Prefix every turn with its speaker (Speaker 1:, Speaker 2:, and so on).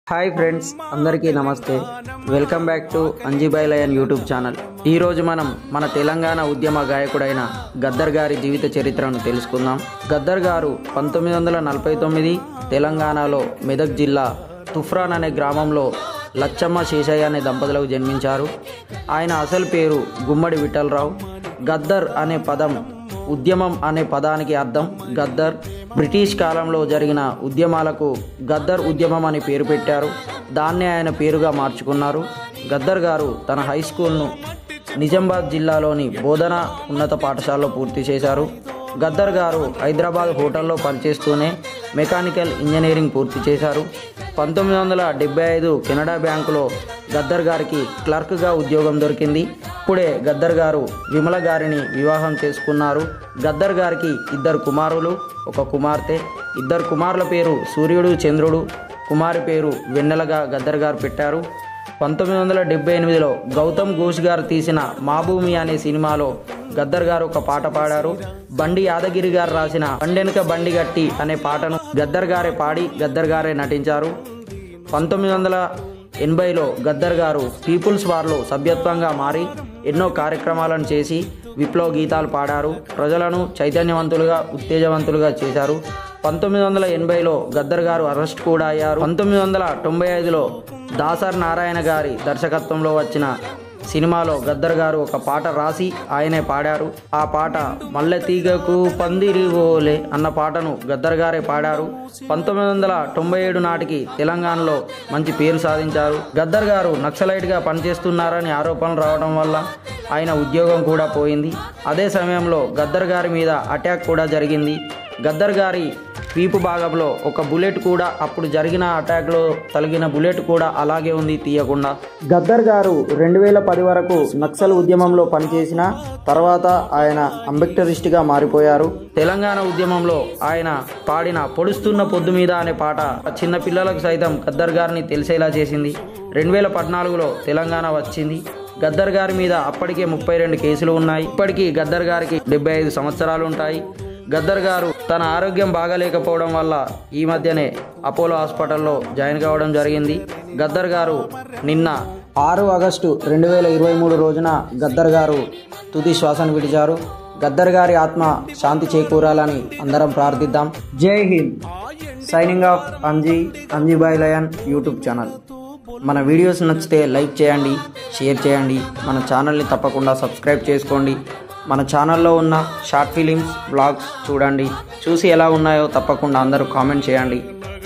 Speaker 1: hi friends అందరికీ నమస్తే welcome back to Anjiboy lion YouTube channel ఈరోజు మనం మన తెలంగాణ ఉద్యమ గాయకుడైన గద్దర్ గారి జీవిత చరిత్రను తెలుసుకుందాం గద్దర్ గారు పంతొమ్మిది వందల నలభై తొమ్మిది తెలంగాణలో మెదక్ జిల్లా తుఫ్రాన్ అనే గ్రామంలో లచ్చమ్మ శేషయ్య అనే దంపతులకు జన్మించారు ఆయన అసలు పేరు గుమ్మడి విఠలరావు గద్దర్ అనే పదం ఉద్యమం అనే పదానికి అర్థం గద్దర్ బ్రిటిష్ కాలంలో జరిగిన ఉద్యమాలకు గద్దర్ ఉద్యమం అని పేరు పెట్టారు దాన్నే ఆయన పేరుగా మార్చుకున్నారు గద్దర్ గారు తన హై స్కూల్ను నిజామాబాద్ జిల్లాలోని బోధన ఉన్నత పాఠశాలలో పూర్తి చేశారు గద్దర్ గారు హైదరాబాద్ హోటల్లో పనిచేస్తూనే మెకానికల్ ఇంజనీరింగ్ పూర్తి చేశారు పంతొమ్మిది వందల డెబ్బై ఐదు కెనడా బ్యాంకులో గద్దర్ గారికి క్లర్క్గా ఉద్యోగం దొరికింది ఇప్పుడే గద్దర్ గారు విమల గారిని వివాహం చేసుకున్నారు గద్దర్ గారికి ఇద్దరు కుమారులు ఒక కుమార్తె ఇద్దరు కుమారుల పేరు సూర్యుడు చంద్రుడు కుమారి పేరు వెన్నెలగా గద్దర్ గారు పెట్టారు పంతొమ్మిది వందల డెబ్బై ఎనిమిదిలో గౌతమ్ ఘోష్ గారు తీసిన మాభూమి అనే సినిమాలో గద్దర్ గారు ఒక పాట పాడారు బండి యాదగిరి గారు రాసిన బండెనక బండి గట్టి అనే పాటను గద్దర్ గారే పాడి గద్దర్ గారే నటించారు పంతొమ్మిది వందల ఎనభైలో గద్దర్ గారు పీపుల్స్ వార్లో సభ్యత్వంగా మారి ఎన్నో కార్యక్రమాలను చేసి విప్లవ గీతాలు పాడారు ప్రజలను చైతన్యవంతులుగా ఉత్తేజవంతులుగా చేశారు పంతొమ్మిది వందల ఎనభైలో గద్దర్ గారు అరెస్ట్ కూడా అయ్యారు పంతొమ్మిది వందల తొంభై ఐదులో దాసర్ నారాయణ గారి దర్శకత్వంలో వచ్చిన సినిమాలో గద్దర్ గారు ఒక పాట రాసి ఆయనే పాడారు ఆ పాట మల్లె తీగకు పందిరి ఓలే అన్న పాటను గద్దర్ గారే పాడారు పంతొమ్మిది వందల తొంభై ఏడు నాటికి తెలంగాణలో మంచి పేరు సాధించారు గద్దర్ గారు నక్సలైట్గా పనిచేస్తున్నారని ఆరోపణలు రావడం వల్ల ఆయన ఉద్యోగం కూడా పోయింది అదే సమయంలో గద్దర్ గారి మీద అటాక్ కూడా జరిగింది గద్దర్ గారి వీపు భాగంలో ఒక బుల్లెట్ కూడా అప్పుడు జరిగిన అటాక్లో తగిలిన బుల్లెట్ కూడా అలాగే ఉంది తీయకుండా గద్దర్ గారు రెండు వేల పది వరకు నక్సల్ ఉద్యమంలో పనిచేసిన తర్వాత ఆయన అంబేద్కరిస్ట్గా మారిపోయారు తెలంగాణ ఉద్యమంలో ఆయన పాడిన పొడుస్తున్న పొద్దు మీద అనే పాట చిన్న పిల్లలకు సైతం గద్దర్ గారిని తెలిసేలా చేసింది రెండు వేల పద్నాలుగులో తెలంగాణ వచ్చింది గద్దర్ గారి మీద అప్పటికే ముప్పై రెండు కేసులు ఉన్నాయి ఇప్పటికీ గద్దర్ గారికి డెబ్బై ఐదు సంవత్సరాలు ఉంటాయి గద్దర్ గారు తన ఆరోగ్యం బాగాలేకపోవడం వల్ల ఈ మధ్యనే అపోలో హాస్పిటల్లో జాయిన్ కావడం జరిగింది గద్దర్ గారు నిన్న ఆరు ఆగస్టు రెండు వేల ఇరవై మూడు రోజున గద్దర్ గారు తుది శ్వాసను విడిచారు గద్దర్ గారి ఆత్మ శాంతి చేకూరాలని అందరం ప్రార్థిద్దాం Jai Hind signing off Anji Anjiboy lion YouTube channel మన వీడియోస్ నచ్చితే లైక్ చేయండి షేర్ చేయండి మన ఛానల్ని తప్పకుండా సబ్స్క్రైబ్ చేసుకోండి మన ఛానల్లో ఉన్న షార్ట్ ఫిలిమ్స్ బ్లాగ్స్ చూడండి చూసి ఎలా ఉన్నాయో తప్పకుండా అందరూ కామెంట్ చేయండి